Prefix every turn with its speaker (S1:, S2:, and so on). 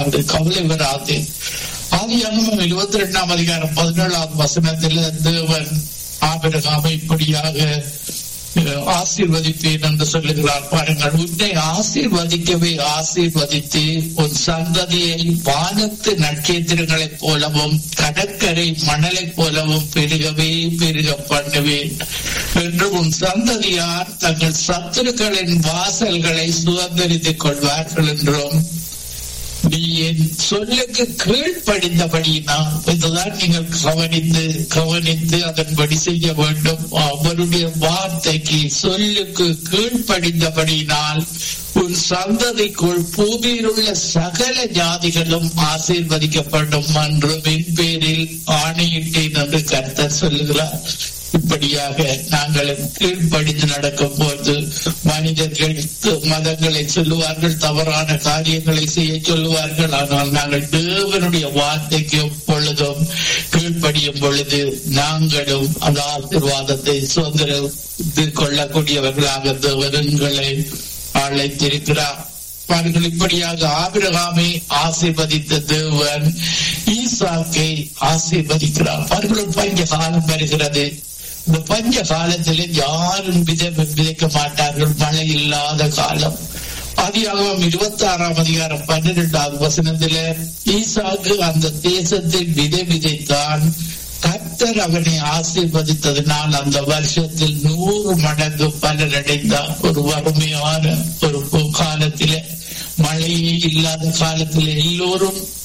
S1: வராது கவலை வராது ஆதியாகமம் இருபத்தி ரெண்டாம் அதிகாரம் பதினேழாம் வசனத்தில் தேவன் ஆபிரகாமை இப்படியாக அஹ், ஆசீர்வதிப்பேன் என்று சொல்லுகிறார் பாருங்கள் உன்னை ஆசீர்வதிக்கவே ஆசீர்வதித்து உன் சந்ததியை வானத்து நட்சத்திரங்களைப் போலவும் கடற்கரை மணலைப் போலவும் பெருகவே பெருக பண்ணுவேன் என்று உன் சந்ததியார் தங்கள் சத்துருக்களின் வாசல்களை சுதந்திரித்துக் கொள்வார்கள் என்றும் நீ என் சொல்லுக்கு கீழ்ப்படிந்தபடியினால் இதுதான் நீங்கள் கவனித்து கவனித்து அதன்படி செய்ய வேண்டும் அவருடைய வார்த்தைக்கு சொல்லுக்கு கீழ்ப்படிந்தபடியினால் உன் சந்ததிக்குள் பூமியில் உள்ள சகல ஜாதிகளும் ஆசீர்வதிக்கப்படும் என்று என் பேரில் ஆணையிட்டேன் என்று கர்த்தர் சொல்லுகிறார் இப்படியாக நாங்கள் கீழ்ப்படிந்து நடக்கும் போது மனிதர்கள் மதங்களை சொல்லுவார்கள் தவறான காரியங்களை செய்ய சொல்லுவார்கள் ஆனால் நாங்கள் தேவனுடைய வார்த்தைக்கு எப்பொழுதும் கீழ்ப்படியும் பொழுது நாங்களும் அந்த ஆசீர்வாதத்தை சுதந்திர கொள்ளக்கூடியவர்களாக தேவனங்களை அழைத்திருக்கிறார் பாருங்கள் இப்படியாக ஆபிரகாமை ஆசீர்வதித்த தேவன் ஈசாக்கை ஆசீர்வதிக்கிறார் பாருங்கள் ஒரு பஞ்ச காலம் வருகிறது இந்த பஞ்ச காலத்திலே யாரும் விதை விதைக்க மாட்டார்கள் மழை இல்லாத காலம் அதிகாரம் இருபத்தி ஆறாம் அதிகாரம் பன்னிரெண்டாவது வசனத்தில ஈசாக்கு அந்த தேசத்தில் விதை விதைத்தான் கர்த்தர் அவனை ஆசீர்வதித்ததினால் அந்த வருஷத்தில் நூறு மடங்கு பலனடைந்தார் ஒரு வறுமையான ஒரு காலத்திலே மழையே இல்லாத காலத்தில் எல்லோரும்